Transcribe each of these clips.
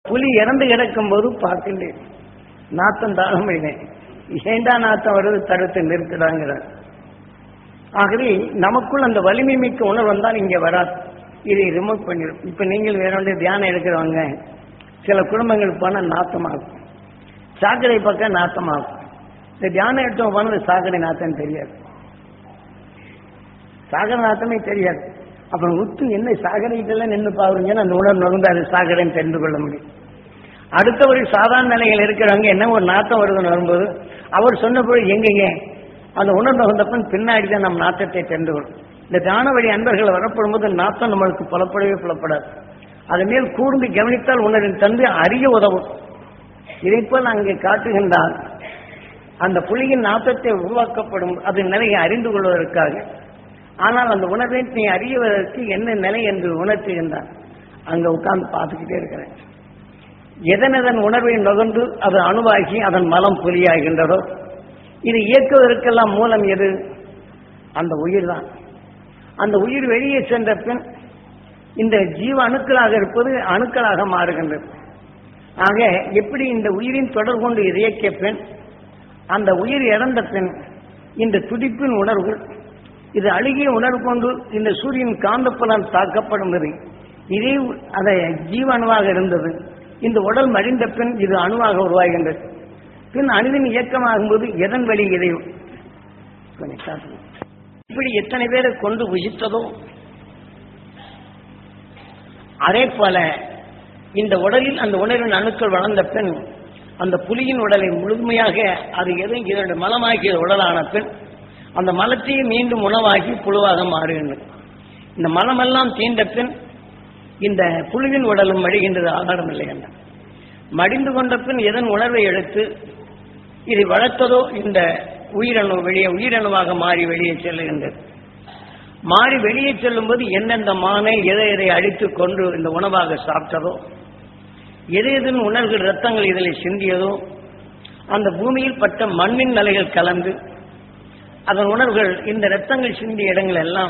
புலி இறந்து கிடக்கும் போது பார்க்கின்றேன் நாத்தம் தாழ முடியேன் ஏண்டா நாத்தம் வருது தடுத்து நிறுத்துறாங்கிறார் ஆகவே நமக்குள் அந்த வலிமை மிக்க உணர்வு வந்தால் இங்க வராது இதை ரிமூவ் பண்ணிடும் இப்ப நீங்கள் வேற ஒன்று தியானம் எடுக்கிறவங்க சில குடும்பங்களுக்கு போனால் நாத்தமாகும் சாக்கடை பக்கம் நாத்தமாகும் இந்த தியானம் எடுத்தவங்க போனால் சாக்கடை நாத்தம் தெரியாது சாகர நாத்தமே தெரியாது அப்புறம் உத்து என்ன சாகரைக்கெல்லாம் நின்று பாக்குறீங்கன்னு அந்த உணர்வு நுகர்ந்து அது சாகரைன்னு தெரிந்து கொள்ள முடியும் அடுத்தவர்கள் சாதாரண நிலையில் இருக்கிறவங்க என்ன ஒரு நாத்தம் வருதுன்னு வரும்போது அவர் சொன்னபோது எங்கேங்க அந்த உணர்வு நுகர்ந்தப்பன் பின்னாடி தான் நம் நாத்தத்தை தெரிந்து கொள்ளும் இந்த தான வழி அன்பர்கள் வரப்படும் போது நாத்தம் நம்மளுக்கு புலப்படவே புலப்படாது அது மேல் கூர்ந்து கவனித்தால் உணரின் தந்து அறிய உதவும் இதைப்போல் அங்கே காட்டுகின்றால் அந்த புலியின் நாத்தத்தை உருவாக்கப்படும் அது நிலையை அறிந்து கொள்வதற்காக ஆனால் அந்த உணர்வை நீ அறிவதற்கு என்ன நிலை என்று உணர்த்துகின்றான் அங்க உட்கார்ந்து பார்த்துக்கிட்டே இருக்கிறேன் எதனதன் உணர்வை நுகர்ந்து அது அணுவாகி அதன் மலம் புலியாகின்றதோ இது இயக்குவதற்கெல்லாம் மூலம் எது அந்த உயிர் தான் அந்த உயிர் வெளியே சென்ற பின் இந்த ஜீவ அணுக்களாக இருப்பது அணுக்களாக மாறுகின்றது ஆக எப்படி இந்த உயிரின் தொடர் கொண்டு இது இயக்கிய பின் அந்த உயிர் இறந்த பின் இந்த துடிப்பின் உணர்வுகள் இது அழுகிய உணர்வு கொண்டு இந்த சூரியன் காந்தப்புலம் தாக்கப்படும் வரை இதே அதை ஜீவணுவாக இருந்தது இந்த உடல் மடிந்த பின் இது அணுவாக உருவாகின்றது பின் அணுவின் இயக்கமாகும்போது எதன் வழி இதை கொஞ்சம் காட்டுங்க. இப்படி எத்தனை பேரை கொண்டு உயிர்த்ததோ அதே போல இந்த உடலில் அந்த உணர்வின் அணுக்கள் வளர்ந்த பின் அந்த புலியின் உடலை முழுமையாக அது எதுவும் இதனுடைய மலமாகிய உடலான பின் அந்த மலத்தையே மீண்டும் உணவாகி புழுவாக மாறுகின்றது இந்த மலமெல்லாம் தீண்ட பின் இந்த புழுவின் உடலும் மடிகின்றது ஆதாரம் இல்லை என்ற மடிந்து கொண்ட பின் எதன் உணர்வை எடுத்து இதை வளர்த்ததோ இந்த உயிரணு வெளியே உயிரணுவாக மாறி வெளியே செல்லுகின்றது மாறி வெளியே செல்லும்போது எந்தெந்த மானை எதை எதை அடித்து கொண்டு இந்த உணவாக சாப்பிட்டதோ எது எதன் உணர்வுகள் ரத்தங்கள் இதில் சிந்தியதோ அந்த பூமியில் பட்ட மண்ணின் நிலைகள் கலந்து அதன் உணர்வுகள் இந்த ரத்தங்கள் சிந்திய இடங்கள் எல்லாம்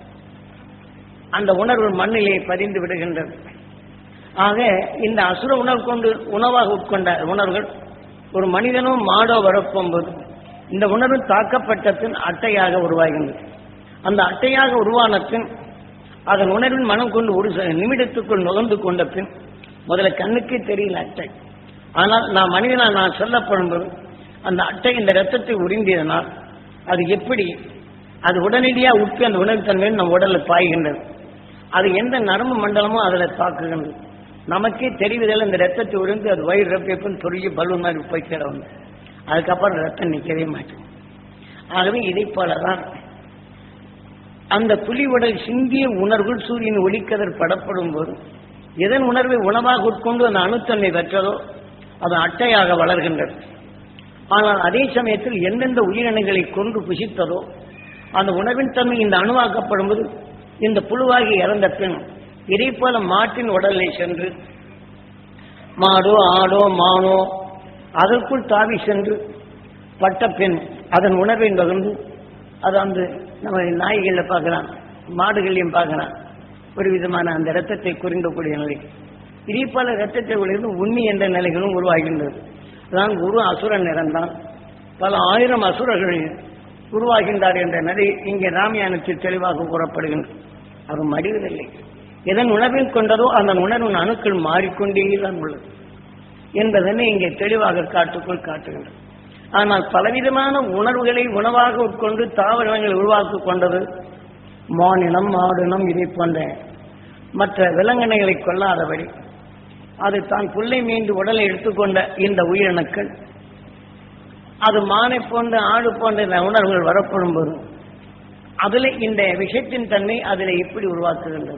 அந்த உணர்வு மண்ணிலே பதிந்து விடுகின்றது ஆக இந்த அசுர உணர்வு கொண்டு உணவாக உட்கொண்ட உணர்வுகள் ஒரு மனிதனோ மாடோ வரப்போகும்போது இந்த உணர்வு தாக்கப்பட்ட பின் அட்டையாக உருவாகின்றது அந்த அட்டையாக உருவான பின் அதன் உணர்வின் மனம் கொண்டு ஒரு சில நிமிடத்துக்குள் நுகர்ந்து கொண்ட பின் முதல்ல கண்ணுக்கே தெரியல அட்டை ஆனால் நான் மனிதனா நான் சொல்லப்படும்போது அந்த அட்டை இந்த ரத்தத்தை உறிந்தியதனால் அது எப்படி அது உடனடியாக உட்கு அந்த உணர்வுத்தன்மை நம்ம உடல்ல பாய்கின்றது அது எந்த நரம்பு மண்டலமோ அதில் தாக்குகின்றது நமக்கே தெரிவதில்லை இந்த ரத்தத்தை உறிந்து அது வயிறு ரப்பியப்புன்னு பெரிய பலூன் மாதிரி போய் கிட வந்து அதுக்கப்புறம் ரத்தம் நிற்கவே மாட்டேன் ஆகவே இதை போலதான் அந்த புலி உடல் சிந்திய உணர்வுகள் சூரியன் ஒளிக்கதிர் படப்படும் போது எதன் உணர்வை உணவாக உட்கொண்டு அந்த அணுத்தன்மை பெற்றதோ அது அட்டையாக வளர்கின்றது ஆனால் அதே சமயத்தில் எந்தெந்த உயிரினங்களை கொண்டு புசித்ததோ அந்த உணவின் தன்மை இந்த அணுவாக்கப்படும் போது இந்த புழுவாகி இறந்த பின் இதே போல மாட்டின் உடலை சென்று மாடோ ஆடோ மானோ அதற்குள் தாவி சென்று பட்ட பின் அதன் உணர்வை நுகர்ந்து அது அந்த நம்ம நாய்களில் பார்க்கலாம் மாடுகளையும் பார்க்கலாம் ஒரு விதமான அந்த ரத்தத்தை குறிந்தக்கூடிய நிலை இதே போல ரத்தத்தை உடையது உண்ணி என்ற நிலைகளும் உருவாகின்றது தான் குரு அசுரன் இறந்தான் பல ஆயிரம் அசுரர்கள் உருவாகின்றார் என்ற நிலை இங்கே ராமாயணத்தில் தெளிவாக கூறப்படுகின்றது அது மடிவதில்லை எதன் உணர்வில் கொண்டதோ அந்த உணர்வின் அணுக்கள் மாறிக்கொண்டே தான் உள்ளது என்பதனை இங்கே தெளிவாக காட்டுக்குள் காட்டுகின்றது ஆனால் பலவிதமான உணர்வுகளை உணவாக உட்கொண்டு தாவரங்களை உருவாக்கி கொண்டது மானினம் மாடினம் இதை போன்ற மற்ற விலங்கினங்களை கொள்ளாதபடி அது தான் புல்லை மீண்டு உடலை எடுத்துக்கொண்ட இந்த உயிரணுக்கள் அது மானை போன்ற ஆடு போன்ற இந்த உணர்வுகள் வரப்படும் போது அதில் இந்த விஷயத்தின் தன்மை அதில் எப்படி உருவாக்குகின்றது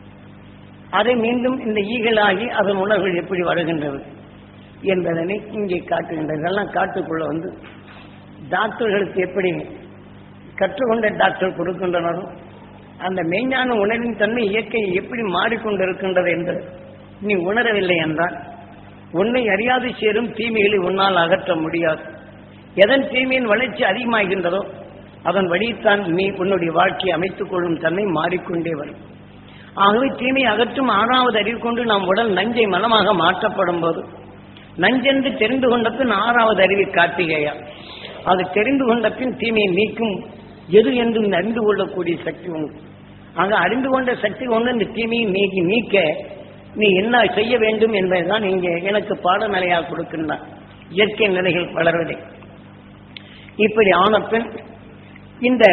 அதை மீண்டும் இந்த ஈகளாகி அதன் உணர்வுகள் எப்படி வருகின்றது என்பதனை இங்கே காட்டுகின்றது இதெல்லாம் காட்டுக்குள்ள வந்து டாக்டர்களுக்கு எப்படி கற்றுக்கொண்ட டாக்டர் கொடுக்கின்றனரோ அந்த மெய்ஞான உணர்வின் தன்மை இயற்கை எப்படி மாறிக்கொண்டிருக்கின்றது என்று நீ உணரவில்லை என்றால் உன்னை அறியாது சேரும் தீமைகளை உன்னால் அகற்ற முடியாது எதன் தீமையின் வளர்ச்சி அதிகமாகின்றதோ அதன் வழித்தான் நீ உன்னுடைய வாழ்க்கையை அமைத்துக் கொள்ளும் தன்மை மாறிக்கொண்டே வரும் ஆகவே தீமை அகற்றும் ஆறாவது அறிவு கொண்டு நம் உடல் நஞ்சை மலமாக மாற்றப்படும் போது நஞ்சென்று தெரிந்து கொண்ட பின் ஆறாவது அறிவு கார்த்திகேயா அது தெரிந்து கொண்ட பின் தீமையை நீக்கும் எது என்று அறிந்து கொள்ளக்கூடிய சக்தி உண்டு ஆக அறிந்து கொண்ட சக்தி கொண்டு இந்த தீமையை நீக்கி நீக்க நீ என்ன செய்ய வேண்டும் என்பதுதான் இங்கே எனக்கு பாடநிலையாக கொடுக்கின்றான் இயற்கை நிலைகள் வளர்வதை இப்படி ஆன பின் இந்த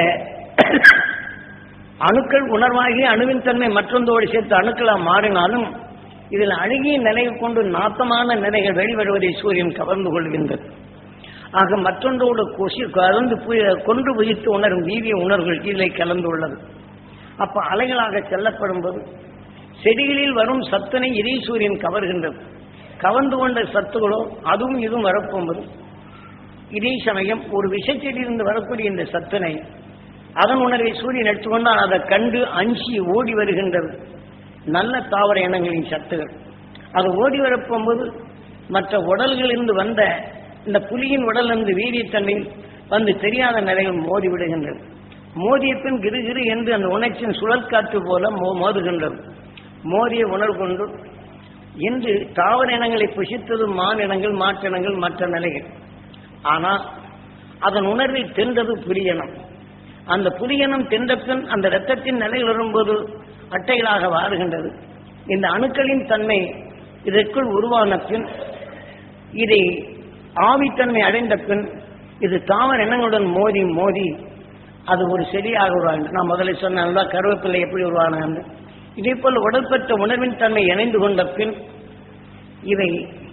அணுக்கள் உணர்வாகி அணுவின் தன்மை மற்றொன்றோடு சேர்த்து அணுக்களாக மாறினாலும் இதில் அழுகிய நிலையை கொண்டு நாத்தமான நிலைகள் வெளிவருவதை சூரியன் கவர்ந்து கொள்கின்றது ஆக மற்றொன்றோடு கொசி கலந்து பு- கொன்று புதித்து உணரும் வீரிய உணர்வுகள் இதில் கலந்துள்ளது அப்ப அலைகளாக செல்லப்படும் போது செடிகளில் வரும் சத்தனை இதே சூரியன் கவர்கின்றது கவர்ந்து கொண்ட சத்துகளோ அதுவும் இதுவும் வரப்போகும்போது இதே சமயம் ஒரு விஷச்செடியிலிருந்து வரக்கூடிய இந்த சத்தனை அதன் உணர்வை சூரியன் எடுத்துக்கொண்டால் அதை கண்டு அஞ்சி ஓடி வருகின்றது நல்ல தாவர இனங்களின் சத்துகள் அது ஓடி வரப்போகும்போது மற்ற உடல்களிலிருந்து வந்த இந்த புலியின் உடலிருந்து வீரியத்தன்மையில் வந்து தெரியாத நிலையில் மோதி விடுகின்றது மோதிய பின் கிருகிரு என்று அந்த உணர்ச்சியின் சுழல் காற்று போல மோ- மோதுகின்றது மோதிய உணர்வு கொண்டு இன்று தாவர இனங்களை புசித்தது மான் இனங்கள் மாற்றினங்கள் மற்ற நிலைகள் ஆனால் அதன் உணர்வை தென்றது புலியனம் அந்த புலியனம் தென்ற பின் அந்த இரத்தத்தின் நிலை வரும்போது அட்டைகளாக வாருகின்றது இந்த அணுக்களின் தன்மை இதற்குள் உருவான பின் இதை ஆவித்தன்மை அடைந்த பின் இது தாவர எண்ணங்களுடன் மோதி மோதி அது ஒரு செடியாக உருவாங்க நான் முதல்ல சொன்ன கருவேப்பிள்ளை எப்படி உருவானாங்க இதே போல் உடற்பட்ட உணர்வின் தன்மை இணைந்து கொண்ட பின் இவை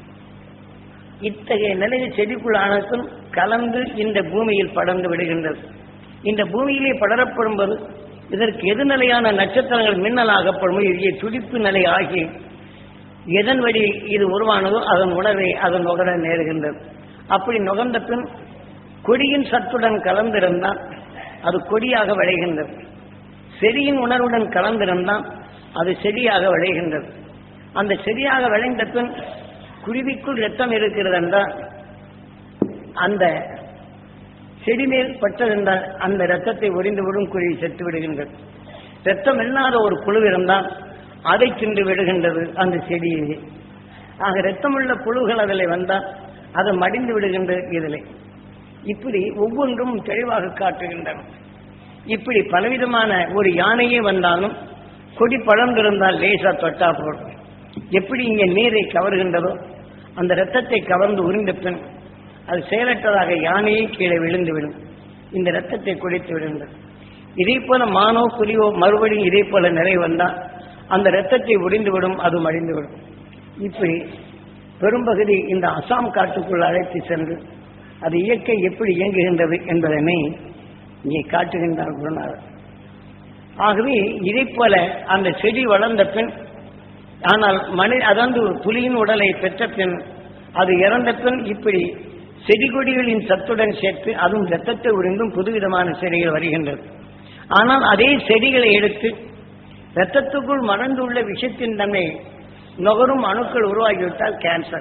இத்தகைய நிலையில் செடிக்குள் ஆனதும் கலந்து இந்த பூமியில் படர்ந்து விடுகின்றது இந்த பூமியிலே படரப்படும் போது இதற்கு எதிர்நிலையான நட்சத்திரங்கள் மின்னலாகப்படும் இங்கே துடிப்பு நிலை ஆகி எதன் வழி இது உருவானதோ அதன் உணர்வை அதன் நுகர நேருகின்றது அப்படி நுகர்ந்த பின் கொடியின் சத்துடன் கலந்திருந்தால் அது கொடியாக விளைகின்றது செடியின் உணர்வுடன் கலந்திருந்தால் அது செடியாக விளைகின்றது அந்த செடியாக விளைந்த பின் குருவிக்குள் ரத்தம் இருக்கிறது என்றால் அந்த செடி மேல் பட்டதென்றால் அந்த ரத்தத்தை உறிந்துவிடும் குருவி செத்து விடுகின்றது ரத்தம் இல்லாத ஒரு புழு இருந்தால் அதை தின்று விடுகின்றது அந்த செடியை ஆக ரத்தமுள்ள புழுகள் அதில் வந்தால் அது மடிந்து விடுகின்றது இதில் இப்படி ஒவ்வொன்றும் தெளிவாக காட்டுகின்றன இப்படி பலவிதமான ஒரு யானையே வந்தாலும் கொடி பழந்திருந்தால் லேசா தொட்டா போடும் எப்படி இங்கே நீரை கவர்கின்றதோ அந்த இரத்தத்தை கவர்ந்து உறிந்த பின் அது செயலற்றதாக யானையே கீழே விழுந்து விடும் இந்த இரத்தத்தை குடித்து விடுகின்றது இதே போல மானோ புலியோ மறுபடியும் இதே போல நிலை வந்தால் அந்த இரத்தத்தை உறிந்துவிடும் அது மடிந்துவிடும் இப்படி பெரும்பகுதி இந்த அசாம் காட்டுக்குள் அழைத்து சென்று அது இயற்கை எப்படி இயங்குகின்றது என்பதனை இங்கே காட்டுகின்றார் குருநாதர் ஆகவே இதை போல அந்த செடி வளர்ந்த பின் ஆனால் மனி அதாவது புலியின் உடலை பெற்ற பின் அது இறந்த பின் இப்படி செடி கொடிகளின் சத்துடன் சேர்த்து அதுவும் இரத்தத்தை உறிந்தும் புதுவிதமான செடிகள் வருகின்றது ஆனால் அதே செடிகளை எடுத்து இரத்தத்துக்குள் மறந்துள்ள விஷத்தின் தன்மை நுகரும் அணுக்கள் உருவாகிவிட்டால் கேன்சர்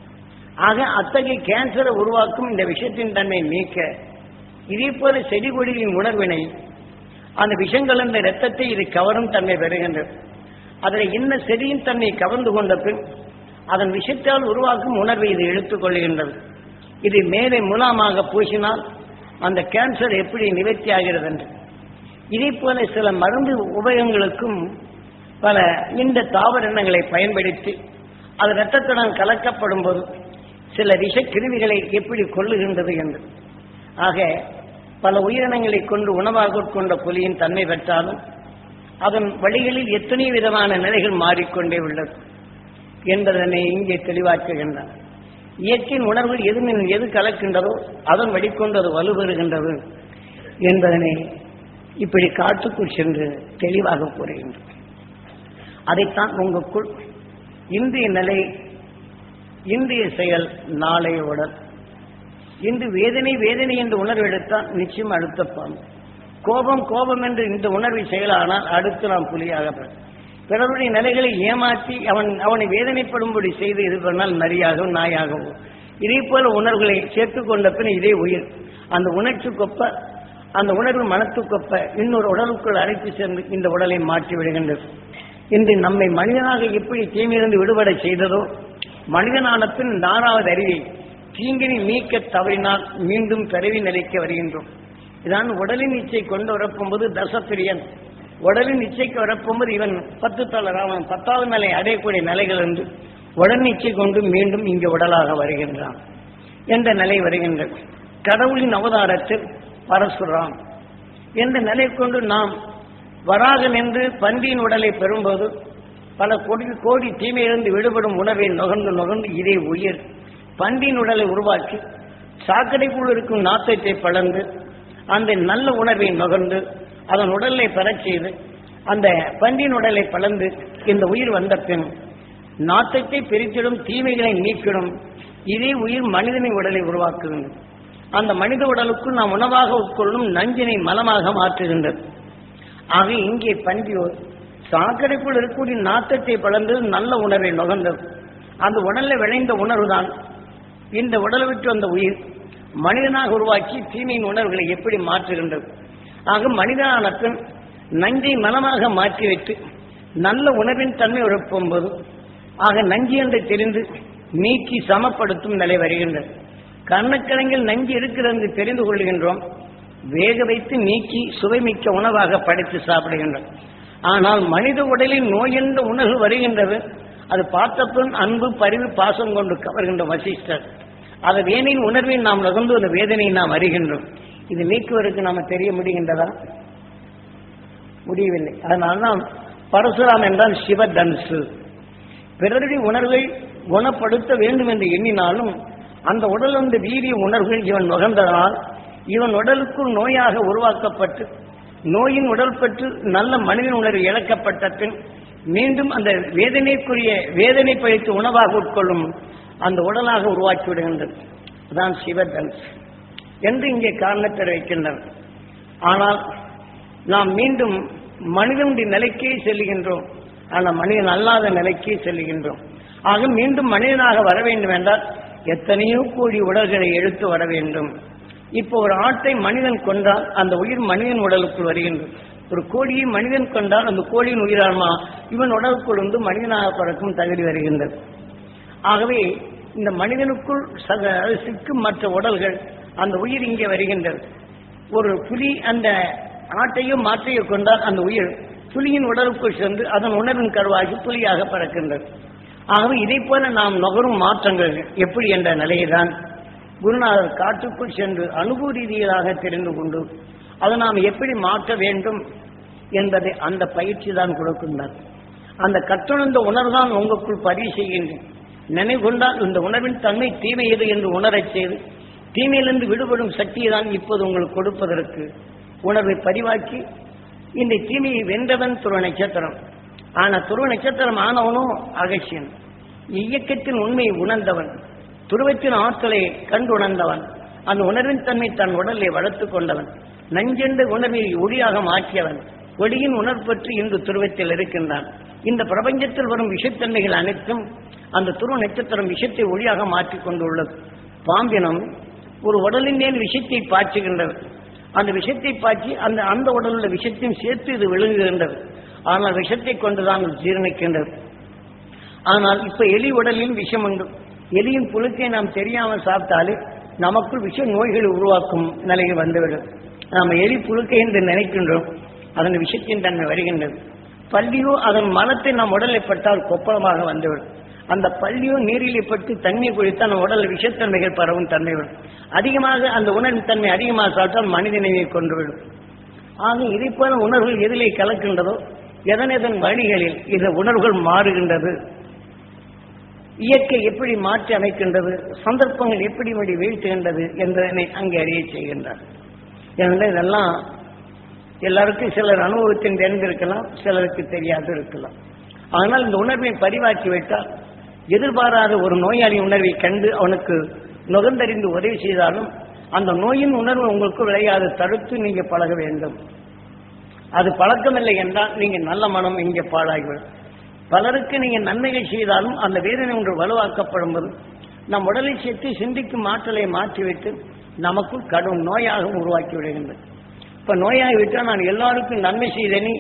ஆக அத்தகைய கேன்சரை உருவாக்கும் இந்த விஷத்தின் தன்மை நீக்க இதே போல செடி கொடிகளின் உணர்வினை அந்த விஷம் கலந்த இரத்தத்தை இது கவரும் தன்மை பெறுகின்றது அதில் இன்ன செடியின் தன்மை கவர்ந்து கொண்ட பின் அதன் விஷத்தால் உருவாக்கும் உணர்வை இது எடுத்துக் கொள்கின்றது இது மேலே மூலமாக பூசினால் அந்த கேன்சர் எப்படி நிவர்த்தி ஆகிறது என்று இதே போல சில மருந்து உபயோகங்களுக்கும் பல இந்த தாவர எண்ணங்களை பயன்படுத்தி அது இரத்தத்துடன் கலக்கப்படும் போது சில விஷ கிருமிகளை எப்படி கொள்ளுகின்றது என்று ஆக பல உயிரினங்களை கொண்டு உணவாக கொண்ட புலியின் தன்மை பெற்றாலும் அதன் வழிகளில் எத்தனை விதமான நிலைகள் மாறிக்கொண்டே உள்ளது என்பதனை இங்கே தெளிவாக்குகின்றார் இயற்கையின் உணர்வு எது மின் எது கலக்கின்றதோ அதன் வழிகொண்டு அது வலுப்பெறுகின்றது என்பதனை இப்படி காட்டுக்குள் சென்று தெளிவாக கூறுகின்றது அதைத்தான் உங்களுக்குள் இன்றைய நிலை இன்றைய செயல் நாளைய உடல் இன்று வேதனை வேதனை என்று உணர்வு எடுத்தால் நிச்சயம் அடுத்த பாம்பு கோபம் கோபம் என்று இந்த உணர்வை செயலானால் அடுத்து நாம் புலியாக பெறும். பிறருடைய நிலைகளை ஏமாற்றி அவன் அவனை வேதனைப்படும்படி செய்து இது பண்ணால் நரியாகவும் நாயாகவும் இதே போல உணர்வுகளை சேர்த்துக் கொண்ட பின் இதே உயிர் அந்த உணர்ச்சி கொப்ப அந்த உணர்வு மனத்துக்கொப்ப இன்னொரு உடலுக்குள் அழைத்து சென்று இந்த உடலை மாற்றி விடுகின்றது இன்று நம்மை மனிதனாக எப்படி தீமையிலிருந்து விடுபட செய்ததோ மனிதனான பின் நாலாவது அறிவை தீங்கினை நீக்க தவறினால் மீண்டும் பிறவி நிலைக்கு வருகின்றோம் இதான் உடலின் இச்சை கொண்டு வரப்போகும்போது தசப்பிரியன் உடலின் இச்சைக்கு வரப்போகும்போது இவன் பத்து தளர் அவன் பத்தாவது நிலை அடையக்கூடிய நிலைகள் என்று உடல் இச்சை கொண்டு மீண்டும் இங்கு உடலாக வருகின்றான் என்ற நிலை வருகின்றது கடவுளின் அவதாரத்தில் பரசுராம் என்ற நிலை கொண்டு நாம் வராக நின்று பன்றியின் உடலை பெறும்போது பல கோடி கோடி தீமையிலிருந்து விடுபடும் உணவை நுகர்ந்து நுகர்ந்து இதே உயிர் பன்றியின் உடலை உருவாக்கி சாக்கடைக்குள் இருக்கும் நாத்தத்தை பழந்து அந்த நல்ல உணர்வை நுகர்ந்து அதன் உடலை பெறச் செய்து அந்த பன்றியின் உடலை பழந்து இந்த உயிர் வந்த பின் நாத்தத்தை பிரித்திடும் தீமைகளை நீக்கிடும் இதே உயிர் மனிதனின் உடலை உருவாக்குகின்றது அந்த மனித உடலுக்குள் நாம் உணவாக உட்கொள்ளும் நஞ்சினை மலமாக மாற்றுகின்றது ஆக இங்கே பன்றியோர் சாக்கடைக்குள் இருக்கக்கூடிய நாத்தத்தை பழந்து நல்ல உணர்வை நுகர்ந்தது அந்த உடலில் விளைந்த உணர்வுதான் இந்த உடலை விட்டு வந்த உயிர் மனிதனாக உருவாக்கி தீமையின் உணர்வுகளை எப்படி மாற்றுகின்றது ஆக மனிதனான பின் நஞ்சை மலமாக மாற்றி வைத்து நல்ல உணர்வின் தன்மை உழப்பும்போது ஆக நஞ்சு என்று தெரிந்து நீக்கி சமப்படுத்தும் நிலை வருகின்றது கர்ணக்கிழங்கில் நஞ்சு இருக்கிறது என்று தெரிந்து கொள்கின்றோம் வேக வைத்து நீக்கி சுவைமிக்க உணவாக படைத்து சாப்பிடுகின்றோம் ஆனால் மனித உடலில் நோய் என்ற உணர்வு வருகின்றது அது பார்த்தப்பின் அன்பு பரிவு பாசம் கொண்டு கவர்கின்ற வசிஷ்டர் அது வேணின் உணர்வை நாம் நுகர்ந்து அந்த வேதனையை நாம் அறிகின்றோம் இது நீக்குவதற்கு நாம தெரிய முடிகின்றதா முடியவில்லை அதனால்தான் பரசுராம் என்றால் சிவதன்சு பிறருடைய உணர்வை குணப்படுத்த வேண்டும் என்று எண்ணினாலும் அந்த உடல் வந்து வீரிய உணர்வுகள் இவன் நுகர்ந்ததால் இவன் உடலுக்குள் நோயாக உருவாக்கப்பட்டு நோயின் உடல் பெற்று நல்ல மனிதன் உணர்வு இழக்கப்பட்ட பின் மீண்டும் அந்த வேதனைக்குரிய வேதனை பழித்து உணவாக உட்கொள்ளும் அந்த உடலாக உருவாக்கி விடுகின்றது அதான் சிவதன்ஸ் என்று இங்கே காரணத்தை வைக்கின்றனர் ஆனால் நாம் மீண்டும் மனிதனுடைய நிலைக்கே செல்லுகின்றோம் ஆனால் மனிதன் அல்லாத நிலைக்கே செல்லுகின்றோம் ஆக மீண்டும் மனிதனாக வர வேண்டும் என்றால் எத்தனையோ கோடி உடல்களை எடுத்து வர வேண்டும் இப்போ ஒரு ஆட்டை மனிதன் கொண்டால் அந்த உயிர் மனிதன் உடலுக்குள் வருகின்றது ஒரு கோழியை மனிதன் கொண்டால் அந்த கோழியின் உயிரான்மா இவன் உடலுக்குள் வந்து மனிதனாக பிறக்கும் தகுதி வருகின்றது ஆகவே இந்த மனிதனுக்குள் சக சிக்கும் மற்ற உடல்கள் அந்த உயிர் இங்கே வருகின்றது ஒரு புலி அந்த ஆட்டையோ மாற்றையோ கொண்டால் அந்த உயிர் புலியின் உடலுக்குள் சென்று அதன் உணர்வின் கருவாகி புலியாக பறக்கின்றது ஆகவே இதை போல நாம் நுகரும் மாற்றங்கள் எப்படி என்ற நிலையைதான் குருநாதர் காட்டுக்குள் சென்று அனுபவ ரீதியாக தெரிந்து கொண்டு அதை நாம் எப்படி மாற்ற வேண்டும் என்பதை அந்த பயிற்சி தான் கொடுக்கின்றார் அந்த கற்றுணர்ந்த உணர்வுதான் உங்களுக்குள் பதிவு செய்கின்றேன் நினைவு கொண்டால் இந்த உணர்வின் தன்மை தீமை எது என்று உணரச் செய்து தீமையிலிருந்து விடுபடும் சக்தியை தான் இப்போது உங்களுக்கு கொடுப்பதற்கு உணர்வை பதிவாக்கி இந்த தீமையை வென்றவன் துருவ நட்சத்திரம் ஆனா துருவ நட்சத்திரம் ஆனவனும் அகசியன் இயக்கத்தின் உண்மையை உணர்ந்தவன் துருவத்தின் ஆற்றலை கண்டு உணர்ந்தவன் அந்த உணர்வின் தன்மை தன் உடலை வளர்த்துக் கொண்டவன் நஞ்சென்ற உணர்வை ஒளியாக மாற்றியவன் ஒளியின் உணர்பற்றி இன்று துருவத்தில் இருக்கின்றான் இந்த பிரபஞ்சத்தில் வரும் விஷத்தன்மைகள் அனைத்தும் அந்த துருவ நட்சத்திரம் விஷத்தை ஒளியாக மாற்றிக் கொண்டுள்ளது பாம்பினம் ஒரு உடலின் மேல் விஷத்தை பாய்ச்சுகின்றது அந்த விஷத்தை பாய்ச்சி அந்த அந்த உடலுள்ள விஷத்தையும் சேர்த்து இது விழுங்குகின்றது ஆனால் விஷத்தை கொண்டுதான் அது ஜீரணிக்கின்றது ஆனால் இப்ப எலி உடலில் விஷம் உண்டு எலியின் புழுக்கை நாம் தெரியாமல் சாப்பிட்டாலே நமக்குள் விஷ நோய்களை உருவாக்கும் நிலைக்கு வந்துவிடும் நாம் எலி புழுக்கை என்று நினைக்கின்றோம் அதன் விஷத்தின் தன்மை வருகின்றது பள்ளியோ அதன் மலத்தை நம் உடலை பட்டால் கொப்பளமாக வந்துவிடும் அந்த பள்ளியோ நீரிலே பட்டு தண்ணீர் குடித்தால் நம் உடல் விஷத்தன்மைகள் பரவும் தன்மை வரும் அதிகமாக அந்த உணர்வின் தன்மை அதிகமாக சாப்பிட்டால் மனிதனையை கொன்றுவிடும் ஆக இதை போல உணர்வுகள் எதிலே கலக்கின்றதோ எதன் எதன் வழிகளில் இந்த உணர்வுகள் மாறுகின்றது இயற்கை எப்படி மாற்றி அமைக்கின்றது சந்தர்ப்பங்கள் எப்படி வழி வீழ்த்துகின்றது என்பதனை அங்கே அறிய செய்கின்றார் எனவே இதெல்லாம் எல்லாருக்கும் சிலர் அனுபவத்தின் தெரிந்திருக்கலாம் சிலருக்கு தெரியாது இருக்கலாம் ஆனால் இந்த உணர்வை பதிவாக்கி விட்டால் எதிர்பாராத ஒரு நோயாளி உணர்வை கண்டு அவனுக்கு நுகர்ந்தறிந்து உதவி செய்தாலும் அந்த நோயின் உணர்வு உங்களுக்கு விளையாது தடுத்து நீங்க பழக வேண்டும் அது பழக்கமில்லை என்றால் நீங்க நல்ல மனம் இங்கே பாழாகிவிடும் பலருக்கு நீங்க நன்மைகள் செய்தாலும் அந்த வேதனை ஒன்று வலுவாக்கப்படும் போது நம் உடலை சேர்த்து சிந்திக்கும் ஆற்றலை மாற்றிவிட்டு நமக்குள் கடும் நோயாகவும் உருவாக்கி விடுகின்றது இப்ப நோயாகி விட்டால் நான் எல்லாருக்கும் நன்மை செய்தேனே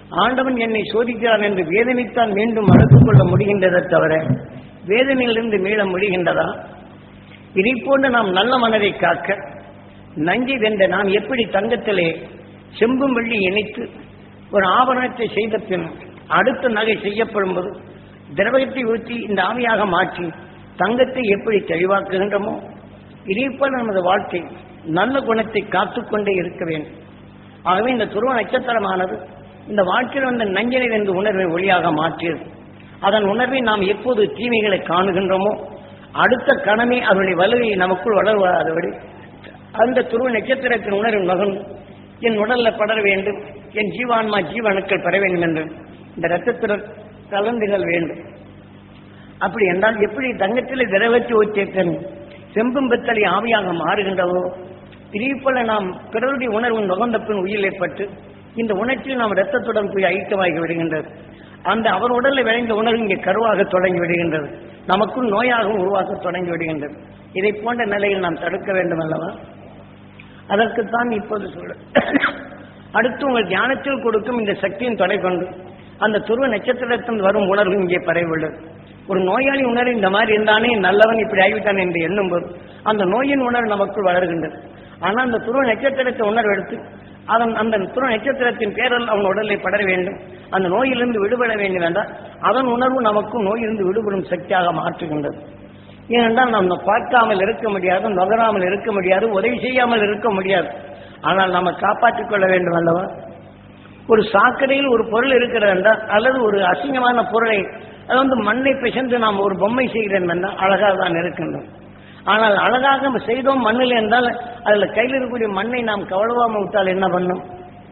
ஆண்டவன் என்னை சோதிக்கிறான் என்று வேதனைத்தான் மீண்டும் மறுத்துக் கொள்ள முடிகின்றதை தவிர வேதனையிலிருந்து மீள முடிகின்றதா இதை போன்று நாம் நல்ல மனதை காக்க நஞ்சை வென்ற நாம் எப்படி தங்கத்திலே செம்பும் வெள்ளி இணைத்து ஒரு ஆபரணத்தை செய்த பின் அடுத்த நகை செய்யப்படும் போது திரவத்தை ஊற்றி இந்த ஆவியாக மாற்றி தங்கத்தை எப்படி தெளிவாக்குகின்றமோ இதே போல நமது வாழ்க்கை நல்ல குணத்தை காத்துக்கொண்டே இருக்க வேண்டும் ஆகவே இந்த துருவ நட்சத்திரமானது இந்த வாழ்க்கையில் வந்த நஞ்சனை என்ற உணர்வை ஒளியாக மாற்றியது அதன் உணர்வை நாம் எப்போது தீமைகளை காணுகின்றோமோ அடுத்த கணமே அதனுடைய வலுவை நமக்குள் வளர்வாதபடி அந்த துருவ நட்சத்திரத்தின் உணர்வு நகர்ந்து என் உடல்ல படர வேண்டும் என் ஜீவான்மா ஜீவணுக்கள் பெற வேண்டும் என்று இந்த ரத்தத்தில் கலந்துகள் வேண்டும் அப்படி என்றால் எப்படி தங்கத்தில் திரவத்தை ஊற்றியத்தன் செம்பும் பித்தளை ஆவியாக மாறுகின்றதோ இதே போல நாம் பிறருடைய உணர்வு நுகர்ந்த பின் உயிரிழப்பட்டு இந்த உணர்ச்சியில் நாம் ரத்தத்துடன் போய் ஐக்கியமாகி விடுகின்றது அந்த அவர் உடலில் விளைந்த உணர்வு இங்கே கருவாக தொடங்கி விடுகின்றது நமக்குள் நோயாகவும் உருவாக்க தொடங்கி விடுகின்றது இதை போன்ற நிலையில் நாம் தடுக்க வேண்டும் அல்லவா அதற்குத்தான் இப்போது சொல்ல அடுத்து உங்கள் தியானத்தில் கொடுக்கும் இந்த சக்தியின் தொடை கொண்டு அந்த துருவ நட்சத்திரத்தில் வரும் உணர்வு இங்கே பரவியுள்ளது ஒரு நோயாளி உணர்வு இந்த மாதிரி இருந்தானே நல்லவன் இப்படி ஆகிவிட்டான் என்று எண்ணும்போது அந்த நோயின் உணர்வு நமக்குள் வளர்கின்றது ஆனால் அந்த துருவ நட்சத்திரத்தை உணர்வு எடுத்து அதன் அந்த துருவ நட்சத்திரத்தின் பேரல் அவன் உடலை படர வேண்டும் அந்த நோயிலிருந்து விடுபட வேண்டும் என்றால் அதன் உணர்வு நமக்கும் நோயிலிருந்து விடுபடும் சக்தியாக மாற்றுகின்றது ஏனென்றால் நாம் பார்க்காமல் இருக்க முடியாது நுகராமல் இருக்க முடியாது உதவி செய்யாமல் இருக்க முடியாது ஆனால் நம்ம காப்பாற்றிக் கொள்ள வேண்டும் அல்லவா ஒரு சாக்கடையில் ஒரு பொருள் இருக்கிறது என்றால் அல்லது ஒரு அசிங்கமான பொருளை அது வந்து மண்ணை பிசைந்து நாம் ஒரு பொம்மை செய்கிறோம் என்றால் அழகாக தான் இருக்கின்றோம் ஆனால் அழகாக செய்தோம் மண்ணில் என்றால் அதில் கையில் இருக்கக்கூடிய மண்ணை நாம் கவலவாம விட்டால் என்ன பண்ணும்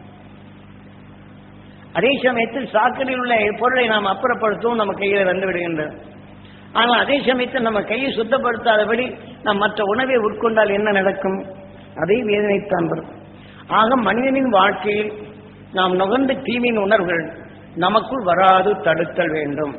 அதே சமயத்தில் சாக்கடையில் உள்ள பொருளை நாம் அப்புறப்படுத்தவும் நம்ம கையில் வந்து விடுகின்றது ஆனால் அதே சமயத்தில் நம்ம கையை சுத்தப்படுத்தாதபடி நாம் மற்ற உணவை உட்கொண்டால் என்ன நடக்கும் அதை வேதனைத்தான் வரும் ஆக மனிதனின் வாழ்க்கையில் நாம் நுகர்ந்த தீமையின் உணர்வுகள் நமக்குள் வராது தடுத்தல் வேண்டும்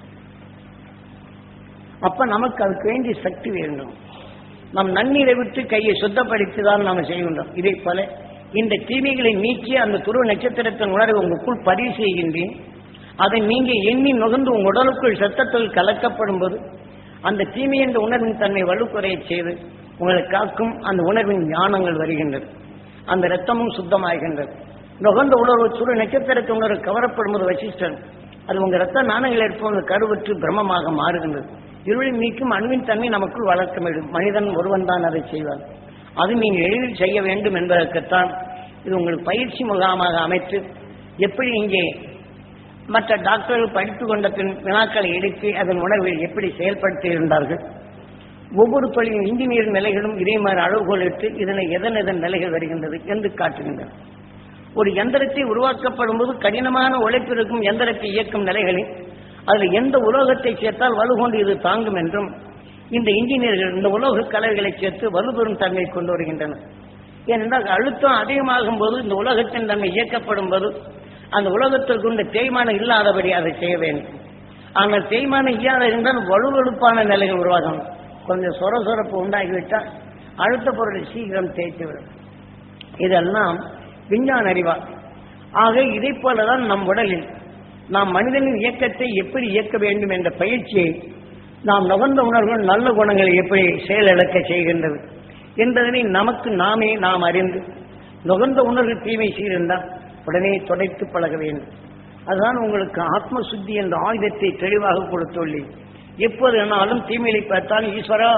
அப்ப நமக்கு அதுக்கு வேண்டிய சக்தி வேண்டும் நம் நன்னீரை விட்டு கையை சுத்தப்படுத்தி தான் நாம் செய்கின்றோம் இதை போல இந்த தீமைகளை நீக்கி அந்த துருவ நட்சத்திரத்தின் உணர்வை உங்களுக்குள் பதிவு செய்கின்றேன் அதை நீங்க எண்ணி நுகர்ந்து உங்கள் உடலுக்குள் சத்தத்தில் கலக்கப்படும் போது அந்த தீமை என்ற உணர்வின் தன்னை வலுக்குறைய செய்து உங்களை காக்கும் அந்த உணர்வின் ஞானங்கள் வருகின்றது அந்த ரத்தமும் சுத்தமாகின்றது நுகர்ந்த உணர்வு சுரு நட்சத்திரத்தின் உணர்வு கவரப்படும் போது வசிஷ்டன் அது உங்க ரத்த நாணங்கள் இருப்பவங்க கருவற்று பிரம்மமாக மாறுகின்றது இருளை நீக்கும் அன்பின் தன்மை நமக்குள் வளர்க்க வேண்டும் மனிதன் ஒருவன் தான் அதை செய்வார் அது நீங்கள் எளிதில் செய்ய வேண்டும் என்பதற்குத்தான் இது உங்களுக்கு பயிற்சி முகாமாக அமைத்து எப்படி இங்கே மற்ற டாக்டர்கள் படித்துக் கொண்ட பின் வினாக்களை எடுத்து அதன் உணர்வை எப்படி செயல்படுத்தி இருந்தார்கள் ஒவ்வொரு தொழில் இன்ஜினியர் நிலைகளும் இதே மாதிரி அளவுகோல் இட்டு இதனை எதன் எதன் நிலைகள் வருகின்றது என்று காட்டுகின்றன ஒரு எந்திரத்தை உருவாக்கப்படும் போது கடினமான உழைப்பு இருக்கும் எந்திரத்தை இயக்கும் நிலைகளில் அதில் எந்த உலோகத்தை சேர்த்தால் வலுகொண்டு இது தாங்கும் என்றும் இந்த இன்ஜினியர்கள் இந்த உலோக கலவைகளை சேர்த்து வலுபெறும் தன்மை கொண்டு வருகின்றனர் ஏனென்றால் அழுத்தம் அதிகமாகும் போது இந்த உலகத்தின் தன்மை இயக்கப்படும் போது அந்த உலகத்திற்கு உள்ள தேய்மானம் இல்லாதபடி அதை செய்ய வேண்டும் ஆனால் தேய்மானம் இல்லாத இருந்தால் வலுவழுப்பான நிலைகள் உருவாகும் கொஞ்சம் சொர சொரப்பு உண்டாகிவிட்டால் அழுத்த பொருளை சீக்கிரம் தேய்த்து விடும் இதெல்லாம் விஞ்ஞான அறிவா ஆக இதை போலதான் நம் உடலில் நாம் மனிதனின் இயக்கத்தை எப்படி இயக்க வேண்டும் என்ற பயிற்சியை நாம் நுகர்ந்த உணர்வுகள் நல்ல குணங்களை எப்படி செயலிழக்க செய்கின்றது என்பதனை நமக்கு நாமே நாம் அறிந்து நுகர்ந்த உணர்வு தீமை செய்திருந்தால் உடனே தொடைத்து பழக வேண்டும் அதுதான் உங்களுக்கு ஆத்ம சுத்தி என்ற ஆயுதத்தை தெளிவாக கொடுத்துள்ளேன் எப்போது என்னாலும் தீமையை பார்த்தால் ஈஸ்வரா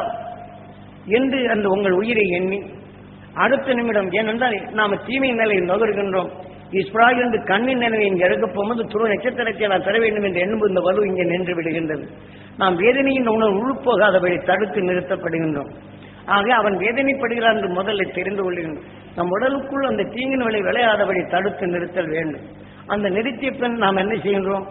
என்று அந்த உங்கள் உயிரை எண்ணி அடுத்த நிமிடம் ஏனென்றால் நாம் தீமை நிலையில் நுகர்கின்றோம் ஈஸ்வரா என்று கண்ணின் நினைவை இங்கே எடுக்கப் போகும்போது துருவ நட்சத்திரத்தை நான் தர வேண்டும் என்று எண்ணும்போது இந்த வலு இங்கே நின்று விடுகின்றது நாம் வேதனையின் உணர்வு உள்போகாதபடி தடுத்து நிறுத்தப்படுகின்றோம் ஆக அவன் வேதனைப்படுகிறான் என்று முதல்ல தெரிந்து கொள்கின்றோம் நம் உடலுக்குள் அந்த தீங்கின் விலை விளையாதபடி தடுத்து நிறுத்தல் வேண்டும் அந்த நிறுத்திய பின் நாம் என்ன செய்கின்றோம்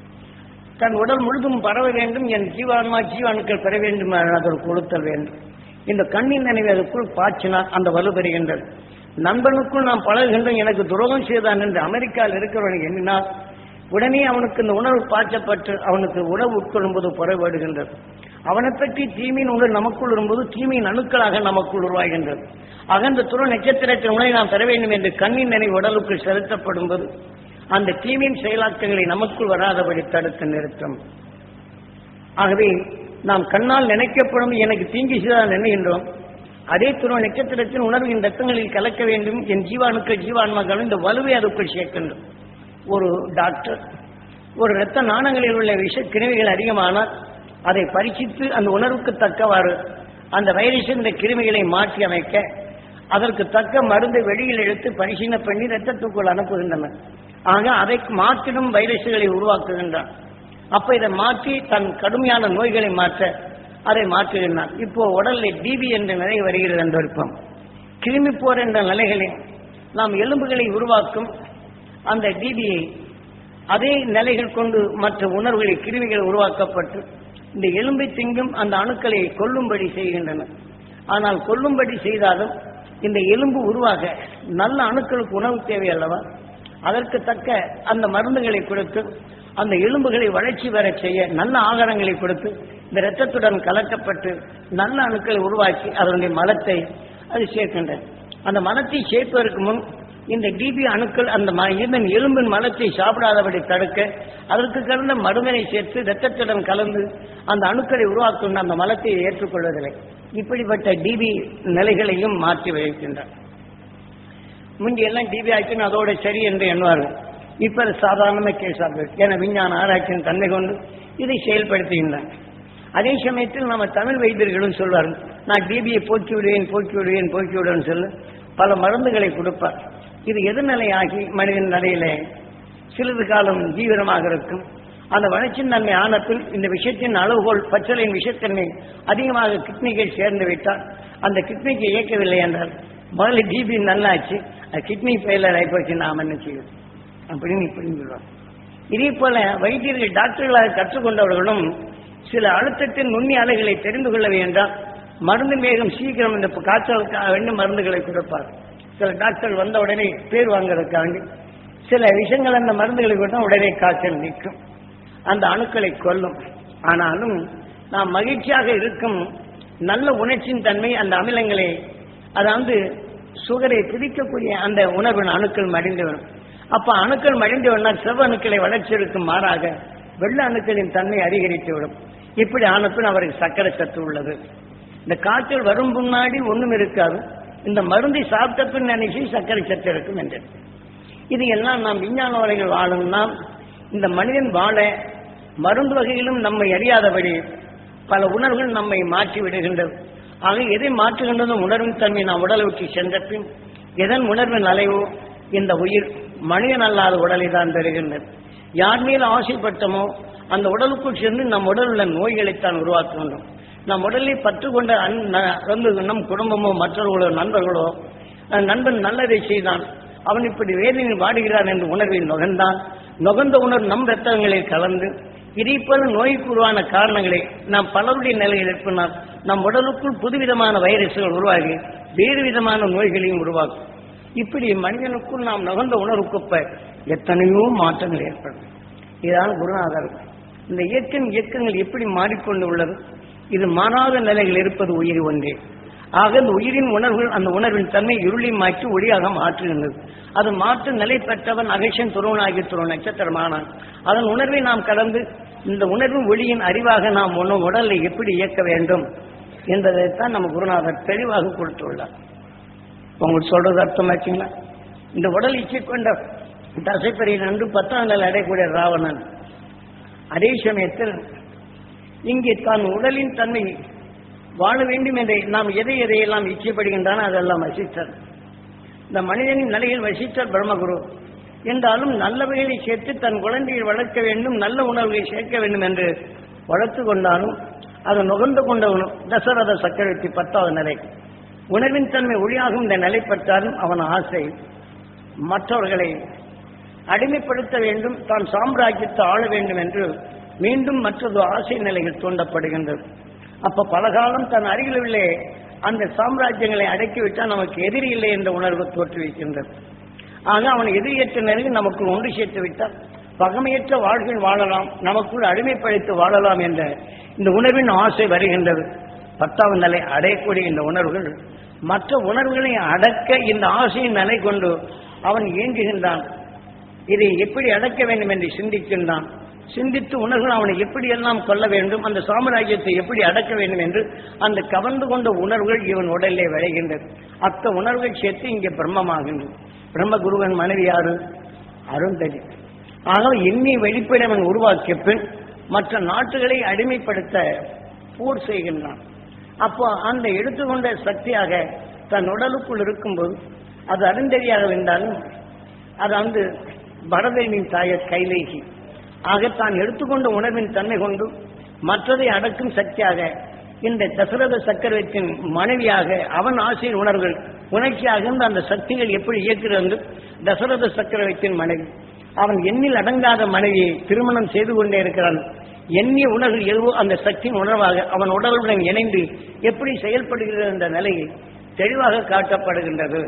தன் உடல் முழுதும் பரவ வேண்டும் என் ஜீவான்மா ஜீவாணுக்கள் பெற வேண்டும் அதற்கு கொடுத்தல் வேண்டும் இந்த கண்ணின் நினைவு அதுக்குள் பாய்ச்சினால் அந்த வலு பெறுகின்றது நண்பனுக்குள் நாம் பழகுகின்றோம் எனக்கு துரோகம் செய்தான் என்று அமெரிக்காவில் இருக்கிறவன் எண்ணினால் உடனே அவனுக்கு இந்த உணர்வு பாய்ச்சப்பட்டு அவனுக்கு உணவு உட்கொள்ளும் போது புறப்படுகின்றது அவனை பற்றி தீமையின் உணர்வு நமக்குள் வரும்போது தீமையின் அணுக்களாக நமக்குள் உருவாகின்றது அகந்த துற நட்சத்திரத்தின் உணவை நாம் பெற வேண்டும் என்று கண்ணின் நினைவு உடலுக்குள் செலுத்தப்படும் போது அந்த தீமையின் செயலாக்கங்களை நமக்குள் வராதபடி தடுத்து நிறுத்தும் ஆகவே நாம் கண்ணால் நினைக்கப்படும் எனக்கு தீங்கு செய்தால் நினைகின்றோம் அதே துருவ நட்சத்திரத்தின் உணர்வின் ரத்தங்களில் கலக்க வேண்டும் என் ஜீவாணுக்கள் ஜீவான்மக்கள் இந்த வலுவை அதுக்குள் சேர்க்கின்றோம் ஒரு டாக்டர் ஒரு இரத்த நாணங்களில் உள்ள விஷ கிருமிகள் அதிகமானால் அதை பரீட்சித்து அந்த உணர்வுக்கு தக்கவாறு அந்த வைரஸ் இந்த கிருமிகளை மாற்றி அமைக்க அதற்கு தக்க மருந்தை வெளியில் எடுத்து பரிசீலனை பண்ணி ரத்தத்துக்குள் அனுப்புகின்றனர் ஆக அதை மாற்றிடும் வைரஸ்களை உருவாக்குகின்றான் அப்ப இதை மாற்றி தன் கடுமையான நோய்களை மாற்ற அதை மாற்றுகின்றான் இப்போ உடலில் டிபி என்ற நிலை வருகிறது என்ற விருப்பம் கிருமி போர் என்ற நிலைகளில் நாம் எலும்புகளை உருவாக்கும் அந்த டிபியை அதே நிலைகள் கொண்டு மற்ற உணர்வுகளில் கிருமிகள் உருவாக்கப்பட்டு இந்த எலும்பை திங்கும் அந்த அணுக்களை கொல்லும்படி செய்கின்றன ஆனால் கொல்லும்படி செய்தாலும் இந்த எலும்பு உருவாக நல்ல அணுக்களுக்கு உணவு தேவை அல்லவா அதற்கு தக்க அந்த மருந்துகளை கொடுத்து அந்த எலும்புகளை வளர்ச்சி பெற செய்ய நல்ல ஆகாரங்களை கொடுத்து இந்த இரத்தத்துடன் கலக்கப்பட்டு நல்ல அணுக்களை உருவாக்கி அதனுடைய மலத்தை அது சேர்க்கின்றன அந்த மலத்தை சேர்ப்பதற்கு முன் இந்த டிபி அணுக்கள் அந்த ம- இதன் எலும்பின் மலத்தை சாப்பிடாதபடி தடுக்க அதற்கு கலந்த மருந்தினை சேர்த்து இரத்தத்துடன் கலந்து அந்த அணுக்களை உருவாக்கும் அந்த மலத்தை ஏற்றுக்கொள்வதில்லை இப்படிப்பட்ட டிபி நிலைகளையும் மாற்றி வைக்கின்றார் முந்தி எல்லாம் டிபி ஆச்சுன்னு அதோட சரி என்று எண்ணுவார்கள் இப்ப அது சாதாரண கேஸ் ஆகுது ஏன்னா விஞ்ஞான ஆராய்ச்சியின் தன்மை கொண்டு இதை செயல்படுத்துகின்றாங்க அதே சமயத்தில் நம்ம தமிழ் வைத்தியர்களும் சொல்வார்கள் நான் டிபியை போக்கி விடுவேன் போக்கி விடுவேன் போக்கி விடுவேன் சொல்லு பல மருந்துகளை கொடுப்பார் இது எதிர்நிலையாகி மனிதன் நடையிலே சிறிது காலம் தீவிரமாக இருக்கும் அந்த வளர்ச்சியின் தன்மை ஆனப்பில் இந்த விஷயத்தின் அளவுகோல் பச்சளையின் விஷயத்தன்மை அதிகமாக கிட்னிகள் சேர்ந்து விட்டால் அந்த கிட்னிக்கு இயக்கவில்லை என்றால் முதல்ல டிபி நல்லாச்சு அது கிட்னி ஃபெயிலர் ஆகிப்போச்சு நாம் என்ன செய்யும் அப்படின்னு இப்படி சொல்லுவாங்க இதே போல வைத்தியர்கள் டாக்டர்களாக கற்றுக்கொண்டவர்களும் சில அழுத்தத்தின் நுண்ணி அலைகளை தெரிந்து கொள்ள வேண்டாம் மருந்து வேகம் சீக்கிரம் இந்த காய்ச்சலுக்காக வேண்டி மருந்துகளை கொடுப்பார் சில டாக்டர் வந்த உடனே பேர் வாங்குறதுக்காக வேண்டி சில விஷயங்கள் அந்த மருந்துகளை கொடுத்தா உடனே காய்ச்சல் நிற்கும் அந்த அணுக்களை கொல்லும் ஆனாலும் நாம் மகிழ்ச்சியாக இருக்கும் நல்ல உணர்ச்சியின் தன்மை அந்த அமிலங்களை அதாவது சுகரை பிரிக்கக்கூடிய அந்த உணர்வின் அணுக்கள் மடிந்து வரும் அப்ப அணுக்கள் மடிந்து வந்தால் செவ் அணுக்களை வளர்ச்சியெடுக்கும் மாறாக வெள்ள அணுக்களின் தன்மை அதிகரித்து விடும் இப்படி ஆனப்பின் அவருக்கு சர்க்கரை சத்து உள்ளது இந்த காய்ச்சல் வரும் முன்னாடி ஒண்ணும் இருக்காது இந்த மருந்தை சாப்பிட்ட பின் நினைச்சு சர்க்கரை சத்து இருக்கும் என்று இது எல்லாம் நாம் விஞ்ஞான வகைகள் வாழணும்னா இந்த மனிதன் வாழ மருந்து வகையிலும் நம்மை அறியாதபடி பல உணர்வுகள் நம்மை மாற்றி விடுகின்றது ஆக எதை மாற்றுகின்றதோ உணர்வின் தன்மை நாம் உடலை விட்டு சென்ற பின் எதன் உணர்வின் அலைவோ இந்த உயிர் மனிதன் அல்லாத உடலை தான் பெறுகின்றது யார் மீது ஆசைப்பட்டமோ அந்த உடலுக்குள் சென்று நம் உடல் உள்ள நோய்களைத்தான் உருவாக்குகின்றோம் நம் உடலில் பற்று கொண்ட அன் ந- வந்து நம் குடும்பமோ மற்றவர்களோ நண்பர்களோ அஹ் நண்பன் நல்லதை செய்தான் அவன் இப்படி வேதனையில் வாடுகிறான் என்று உணர்வில் நுகர்ந்தான் நுகர்ந்த உணர்வு நம் ரத்தங்களில் கலந்து இதே போல நோய்க்கு உருவான காரணங்களை நாம் பலருடைய நிலையில் இருப்பினால் நம் உடலுக்குள் புதுவிதமான வைரஸ்கள் உருவாகி வேறு விதமான நோய்களையும் உருவாக்கும் இப்படி மனிதனுக்குள் நாம் நுகர்ந்த உணர்வுக்குப்ப எத்தனையோ மாற்றங்கள் ஏற்படும் இதுதான் குருநாதர் இந்த இயற்கையின் இயக்கங்கள் எப்படி மாறிக்கொண்டு உள்ளது இது மாறாத நிலையில் இருப்பது உயிர் ஒன்றே ஆக இந்த உயிரின் உணர்வுகள் அந்த உணர்வின் தன்மை இருளை மாற்றி ஒளியாக மாற்றுகின்றது அது மாற்று நிலை பெற்றவன் அகேஷன் துருவனாகி துருவ நட்சத்திரமானான் அதன் உணர்வை நாம் கடந்து இந்த உணர்வின் ஒளியின் அறிவாக நாம் உண உடலை எப்படி இயக்க வேண்டும் என்பதைத்தான் நம்ம குருநாதர் தெளிவாக கொடுத்துள்ளார் உங்களுக்கு சொல்றது அர்த்தமாச்சுங்களா இந்த உடல் இச்சை கொண்ட தசைப்பெரிய நன்று பத்தாம் நாள் அடையக்கூடிய ராவணன் அதே சமயத்தில் இங்கே தான் உடலின் தன்மை வாழ வேண்டும் என்று நாம் எதை எதையெல்லாம் இச்சைப்படுகின்றானோ அதெல்லாம் வசித்தார் இந்த மனிதனின் நிலையில் வசித்தார் பிரம்மகுரு என்றாலும் நல்லவைகளை சேர்த்து தன் குழந்தையை வளர்க்க வேண்டும் நல்ல உணர்வுகளை சேர்க்க வேண்டும் என்று வளர்த்து கொண்டாலும் அது நுகர்ந்து கொண்டவனும் தசரத சக்கரவர்த்தி பத்தாவது நிலை உணர்வின் தன்மை ஒளியாகும் இந்த நிலை பெற்றாலும் அவன் ஆசை மற்றவர்களை அடிமைப்படுத்த வேண்டும் தான் சாம்ராஜ்யத்தை ஆள வேண்டும் என்று மீண்டும் மற்றொரு ஆசை நிலைகள் தூண்டப்படுகின்றது அப்ப பலகாலம் தன் அருகில் உள்ளே அந்த சாம்ராஜ்யங்களை அடக்கிவிட்டால் நமக்கு எதிரி இல்லை என்ற உணர்வு தோற்றுவிக்கின்றது ஆக அவன் எதிரியற்ற நிலையில் நமக்கு ஒன்று சேர்த்து விட்டால் பகமையற்ற வாழ்வில் வாழலாம் நமக்குள் அடிமைப்படுத்தி வாழலாம் என்ற இந்த உணர்வின் ஆசை வருகின்றது பத்தாவது நிலை அடையக்கூடிய இந்த உணர்வுகள் மற்ற உணர்வுகளை அடக்க இந்த ஆசையின் நிலை கொண்டு அவன் இயங்குகின்றான் இதை எப்படி அடக்க வேண்டும் என்று சிந்திக்கின்றான் சிந்தித்து உணர்வு அவனை எப்படியெல்லாம் கொள்ள வேண்டும் அந்த சாம்ராஜ்யத்தை எப்படி அடக்க வேண்டும் என்று அந்த கவர்ந்து கொண்ட உணர்வுகள் இவன் உடலிலே விளைகின்றது அத்த உணர்வுகள் சேர்த்து இங்கே பிரம்மமாகின்றது பிரம்மகுருவன் மனைவி யாரு அருந்ததி ஆகவே எண்ணி வெளிப்பட அவன் உருவாக்கிய பின் மற்ற நாட்டுகளை அடிமைப்படுத்த போர் செய்கின்றான் அப்போ அந்த எடுத்துக்கொண்ட சக்தியாக தன் உடலுக்குள் இருக்கும்போது அது அருந்ததியாக இருந்தாலும் அது வந்து பரதேவின் தாயர் கைலேகி ஆக தான் எடுத்துக்கொண்ட உணர்வின் தன்மை கொண்டு மற்றதை அடக்கும் சக்தியாக இந்த தசரத சக்கரவர்த்தியின் மனைவியாக அவன் ஆசையின் உணர்வுகள் உணர்ச்சியாக இருந்த அந்த சக்திகள் எப்படி இயக்குகிறது என்று தசரத சக்கரவர்த்தியின் மனைவி அவன் எண்ணில் அடங்காத மனைவியை திருமணம் செய்து கொண்டே இருக்கிறான் எண்ணிய உணர்வு எதுவோ அந்த சக்தியின் உணர்வாக அவன் உடலுடன் இணைந்து எப்படி செயல்படுகிறது என்ற நிலையை தெளிவாக காட்டப்படுகின்றது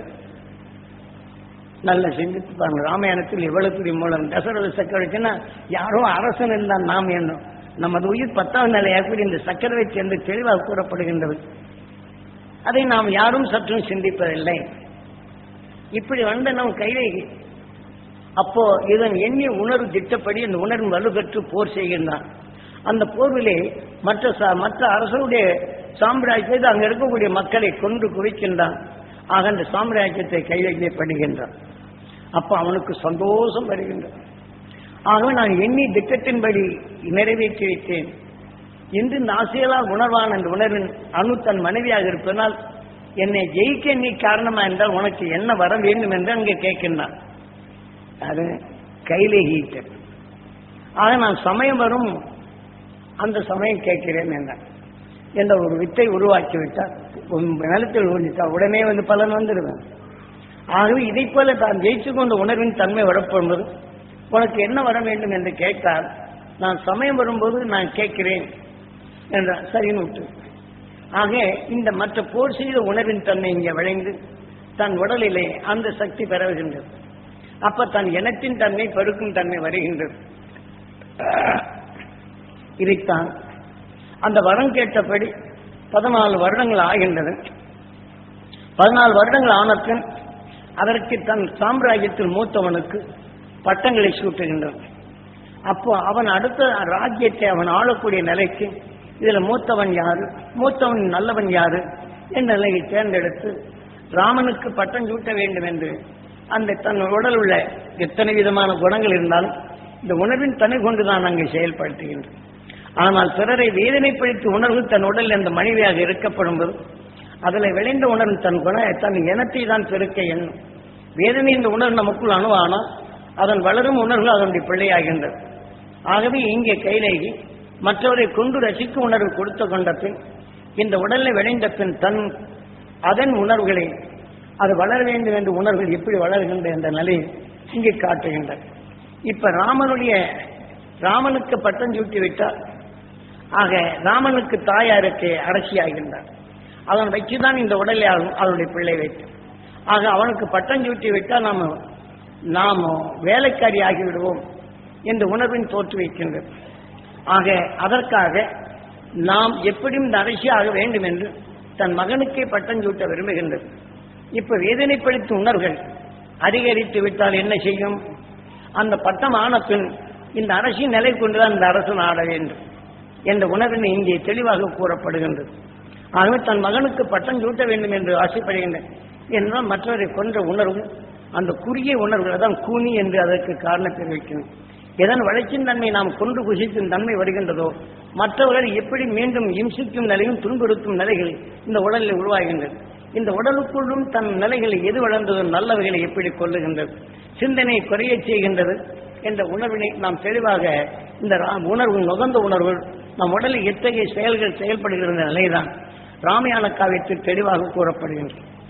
நல்ல சிந்தித்து பாருங்க ராமாயணத்தில் எவ்வளவு மூலம் தசரத சக்கரவர்த்தினா யாரோ அரசன் இருந்தான் நாம் என்னும் நமது உயிர் பத்தாவது நிலையாக இந்த சக்கரவர்த்தி என்று தெளிவாக கூறப்படுகின்றது அதை நாம் யாரும் சற்றும் சிந்திப்பதில்லை இப்படி வந்த நம் கைதை அப்போ இதன் எண்ணிய உணர்வு திட்டப்படி அந்த உணர்வு வலுப்பெற்று போர் செய்கின்றான் அந்த போர்விலே மற்ற ச- மற்ற அரசருடைய சாம்ராஜ்யத்தை அங்க இருக்கக்கூடிய மக்களை கொன்று குவிக்கின்றான் ஆக அந்த சாம்ராஜ்யத்தை கைவகை பண்ணுகின்றான் அப்ப அவனுக்கு சந்தோஷம் வருகின்றான் ஆகவே நான் எண்ணி திட்டத்தின்படி நிறைவேற்றி வைத்தேன் இன்று இந்த ஆசையலால் உணர்வான் அந்த உணர்வின் அணு தன் மனைவியாக இருப்பதனால் என்னை ஜெயிக்க நீ காரணமா என்றால் உனக்கு என்ன வர வேண்டும் என்று அங்கே கேட்கின்றான் அது கையிலே ஈட்டர் ஆக நான் சமயம் வரும் அந்த சமயம் கேட்கிறேன் என்றான் என்ற ஒரு வித்தை உருவாக்கி விட்டால் உன் நிலத்தில் ஊழித்தால் உடனே வந்து பலன் வந்துடுவேன் ஆகவே இதைப் போல தான் ஜெயிச்சு கொண்ட உணர்வின் தன்மை வரப்போகும்போது உனக்கு என்ன வர வேண்டும் என்று கேட்டால் நான் சமயம் வரும்போது நான் கேட்கிறேன் என்றான் சரின்னு விட்டு ஆக இந்த மற்ற போர் செய்த உணர்வின் தன்மை இங்கே விளைந்து தன் உடலிலே அந்த சக்தி பெறுகின்றது அப்ப தன் இனத்தின் தன்மை பெருக்கும் தன்மை வருகின்றது இதைத்தான் அந்த வரம் கேட்டபடி பதினாலு வருடங்கள் ஆகின்றது பதினாலு வருடங்கள் ஆன பின் அதற்கு தன் சாம்ராஜ்யத்தில் மூத்தவனுக்கு பட்டங்களை சூட்டுகின்றான் அப்போ அவன் அடுத்த ராஜ்யத்தை அவன் ஆளக்கூடிய நிலைக்கு இதுல மூத்தவன் யாரு மூத்தவன் நல்லவன் யாரு என்ற நிலையை தேர்ந்தெடுத்து ராமனுக்கு பட்டம் சூட்ட வேண்டும் என்று அந்த தன் உடல் உள்ள எத்தனை விதமான குணங்கள் இருந்தாலும் இந்த உணர்வின் தன்னை கொண்டுதான் அங்கே செயல்படுத்துகின்றான் ஆனால் பிறரை வேதனைப்படுத்தி உணர்வு தன் உடலில் அந்த மனைவியாக இருக்கப்படும் போது அதில் விளைந்த உணர்வு தன் குண தன் இனத்தை தான் பெருக்க எண்ணும் வேதனை இந்த உணர்வு நமக்குள் அணுவானால் அதன் வளரும் உணர்வு அதனுடைய பிள்ளையாகின்றது ஆகவே இங்கே கைலேகி மற்றவரை கொண்டு ரசிக்கும் உணர்வு கொடுத்து கொண்ட பின் இந்த உடலில் விளைந்த பின் தன் அதன் உணர்வுகளை அது வளர வேண்டும் என்ற உணர்வுகள் எப்படி வளர்கின்ற என்ற நிலையை இங்கே காட்டுகின்றன இப்ப ராமனுடைய ராமனுக்கு பட்டம் சூட்டி விட்டால் ஆக ராமனுக்கு தாயாருக்கு அரசியாகின்றார் அவன் வச்சுதான் இந்த உடலை அவன் அவனுடைய பிள்ளை வைத்து ஆக அவனுக்கு பட்டம் சூட்டி விட்டால் நாம நாம் வேலைக்காரி ஆகிவிடுவோம் என்ற உணர்வின் தோற்று வைக்கின்றது ஆக அதற்காக நாம் எப்படியும் இந்த அரசியாக வேண்டும் என்று தன் மகனுக்கே பட்டம் சூட்ட விரும்புகின்றது இப்ப வேதனைப்படுத்தும் உணர்வுகள் அதிகரித்து விட்டால் என்ன செய்யும் அந்த பட்டம் ஆன பின் இந்த அரசின் நிலை கொண்டுதான் இந்த அரசன் ஆட வேண்டும் என்ற உணர்வினை இங்கே தெளிவாக கூறப்படுகின்றது ஆகவே தன் மகனுக்கு பட்டம் சூட்ட வேண்டும் என்று ஆசைப்படுகின்றன என்றால் மற்றவரை கொன்ற உணர்வு அந்த குறுகிய உணர்வுகள் தான் கூனி என்று அதற்கு காரணம் தெரிவிக்கணும் எதன் வளர்ச்சியின் தன்மை நாம் கொன்று குசிக்கும் தன்மை வருகின்றதோ மற்றவர்களை எப்படி மீண்டும் இம்சிக்கும் நிலையும் துன்புறுத்தும் நிலைகள் இந்த உடலில் உருவாகின்றது இந்த உடலுக்குள்ளும் தன் நிலைகளை எது வளர்ந்ததோ நல்லவைகளை எப்படி கொள்ளுகின்றது சிந்தனை குறையச் செய்கின்றது என்ற உணர்வினை நாம் தெளிவாக இந்த ரா- உணர்வு நுகர்ந்த உணர்வு நம் உடலில் எத்தகைய செயல்கள் செயல்படுகிற நிலைதான் ராமாயண காவியத்தில் தெளிவாக கூறப்படுகின்றது